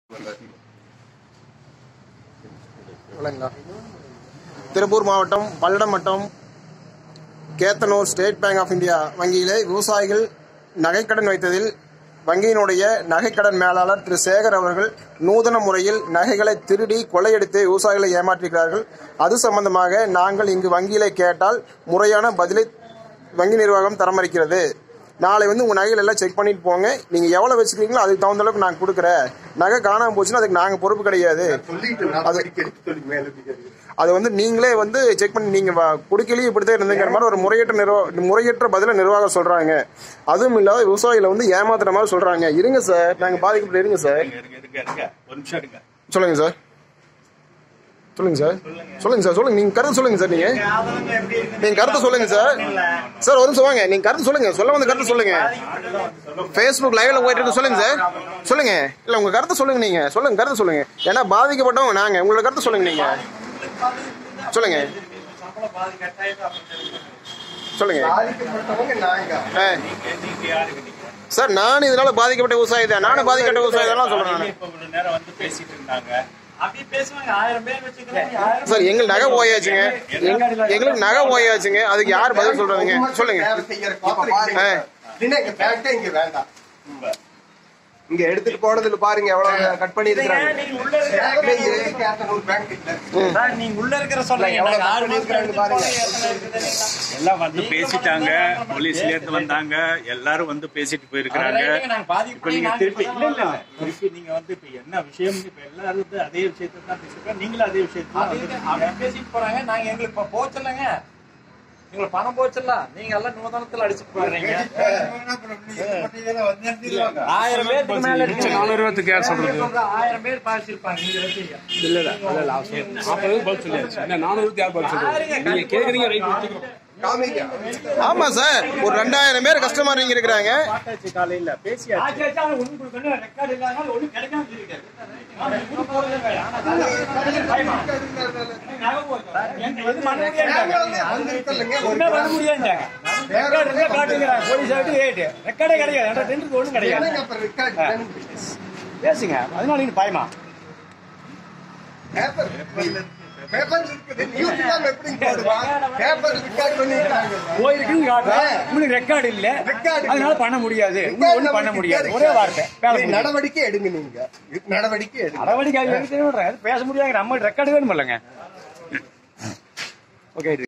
இல்லைங்களா திருப்பூர் மாவட்டம் பல்லடம் வட்டம் Kethanur State Bank of India வங்கியிலே விவசாயிகள் நகைக்கடன் வைத்ததில் வங்கியினுடைய நகைக்கடன் மேலாளர் திரு சேகர் அவர்கள் நூதன முறையில் நகைகளை திருடி கொள்ளையடித்து விவசாயிகளை ஏமாற்றுகிறார்கள் அது சம்பந்தமாக நாங்கள் இங்கு வங்கியிலே கேட்டால் முறையான பதிலை வங்கி நிர்வாகம் தர மறுக்கிறது நாளை வந்து உங்க நகைகள் எல்லாம் செக் பண்ணிட்டு போங்க நீங்க எவ்வளவு வச்சுக்கிறீங்களோ அதுக்கு தகுந்த அளவுக்கு நாங்க கொடுக்குறேன் நகை காணாம போச்சுன்னா அதுக்கு நாங்க பொறுப்பு கிடையாது சொல்லிட்டு நடவடிக்கை எடுக்க சொல்லி மேலதிகாரி அது வந்து நீங்களே வந்து செக் பண்ணி நீங்க வ- குடுக்கலையும் இப்படித்தான் இருந்துங்கிற மாதிரி ஒரு முறையற்ற நிர்வாக முறையற்ற பதில நிர்வாகம் சொல்றாங்க அதுவும் இல்லாத விவசாயிகளை வந்து ஏமாத்துற மாதிரி சொல்றாங்க இருங்க சார் நாங்க பாதிக்கப்பட்டு இருங்க சார் இருங்க இருங்க இருங்க இருங்க ஒரு நிமிஷம் இருங்க சொல்லுங்க சார் சொல்லுங்க சார் சொல்லுங்க சார் சொல்லுங்க நீங்க கருத்து சொல்லுங்க சார் நீங்க நீங்க கருத்து சொல்லுங்க சார் சார் ஒரு நிமிஷம் வாங்க நீங்க கருத்து சொல்லுங்க சொல்ல வந்த கருத்து சொல்லுங்க ஃபேஸ்புக் லைவ்ல போயிட்டு இருக்கு சொல்லுங்க சார் சொல்லுங்க இல்ல உங்க கருத்து சொல்லுங்க நீங்க சொல்லுங்க கருத்து சொல்லுங்க ஏன்னா பாதிக்கப்பட்டவங்க நாங்க உங்களோட கருத்து சொல்லுங்க நீங்க சொல்லுங்க சொல்லுங்க பாதிக்கப்பட்டவங்க நாங்க ஆ. நீங்க யாருங்க நீங்க சார் நான் இதனால பாதிக்கப்பட்ட விவசாயி தான் நானும் பாதிக்கப்பட்ட விவசாயி தான் சொல்றேன் நானு. இப்ப இவ்வளவு நேரம் வந்து பேசிட்டு இருந்தாங்க அப்படி பேசுவாங்க ஆயிரம் பேர் வச்சுக்கிறாங்க ஆயிரம் சார் எங்களுக்கு நகை போயாச்சுங்க எங்க- எங்களுக்கு நகை போயாச்சுங்க அதுக்கு யார் பதில் சொல்றதுங்க சொல்லுங்க வேலை செய்யற காத்திருக்கீங்க. ஆ. இல்லைன்னா எங்க பேங்க்கே இங்க வேண்டாம் இங்க எடுத்துட்டு போனதுல பாருங்க எவ்வளவு கட் பண்ணி இருக்காங்க நீங்க உள்ள இருக்கிற பேங்க்ல இருக்கு, கேட்டனூர் பேங்க் இல்ல. சார், நீங்க உள்ள இருக்கிற சொல்றீங்க எவ்வளவு நாங்க ஆறு கம்பெனி மாசம் இருக்கிறாங்க பாருங்க. எத்தனை இருக்குதுன்னு எல்லாம் வந்து பேசிட்டாங்க போலீஸ்ல இருந்து வந்தாங்க எல்லாரும் வந்து பேசிட்டு போயிருக்கிறாங்க ரைட்டுங்க, நாங்க பாதிக்கு இப்ப நீங்க நாங்க திருப்பி இல்ல இல்ல இப்பதான் இல்ல. திருப்பி நீங்க வந்து இப்ப என்ன விஷயம் இப்ப எல்லாரும் வந்து அதே விஷயத்தை தான் பேசிருக்காங்க நீங்களும் அதே விஷயத்தை தான் அது வந்து இது, அப்படி பேசிட்டு போறாங்க நாங்க எங்களுக்கு இப்ப போச்சில்லைங்க எங்களுக்கு பணம் போச்சில்ல நீங்க எல்லாம் நூதனத்துல அடிச்சுட்டு போறீங்க ஆயிரம் பேருக்கு மேல இருக்கு நானூறு இருபத்துக்கு யார் சொல்றது ஆயிரம் பேர் பாதிச்சிருப்பாங்க நீங்க வச்சீங்க இல்ல இல்ல இல்ல இல்ல அவர் சொல்றது. நாற்பது பதில் சொல்லியாச்சு என்ன நானூறுக்கு யார் பதில் சொல்றது நீங்க கேக்குறீங்க ரைட் வச்சுக்கிறோம் காமிங்க. ஆமா சார் ஒரு ரெண்டாயிரம் பேர் கஸ்டமர் இங்க இருக்கிறாங்க பார்த்தாச்சு காலையில பேசியாச்சு ஆச்சு, ஆச்சு, அவன் ஒண்ணும் கொடுக்கணும், ரெக்கார்டு இல்லாதனால ஒண்ணும் கிடைக்காம இருக்காது. அவன் இது போறது இல்ல. ஆனா அது பயமா. நகை போகுது. எனக்கு வந்து பண்ண முடியாதுன்றாங்க. நாங்களும் வந்திருக்கோம்லங்க, ஒரு ஒண்ணுமே பண்ண முடியாதுன்றாங்க. ரெக்கார்டு இருந்தா காட்டுங்கிறாங்க. போலீஸ் ஆகிட்டு ஏட்டு. ரெக்கார்டே கிடையாது. என்கிட்ட டென்ட்டுக்கு ஒண்ணும் கிடையாது. என்னங்க அப்ப record வேணும்? பேசுங்க அதனால நீங்க பயமா Paper. Paper இருக்குது. News தான் எப்படி போடுவான்? Paper record பண்ணிருக்காங்க. போயிருக்குன்னு காட்டுறேன் உங்களுக்கு ரெக்கார்டு இல்ல Record இல்ல. அதனால பண்ண முடியாது உங்களுக்கு ஒண்ணும் பண்ண முடியாது ஒரே வார்த்தை பேச இது முடியாது. நடவடிக்கை எடுங்க நீங்க நடவடிக்கை எடுங்க நடவடிக்கை அது எடுத்து விடுறேன். பேச முடியாது நம்ம ரெக்கார்டு வேணும் இல்லைங்க ஓகே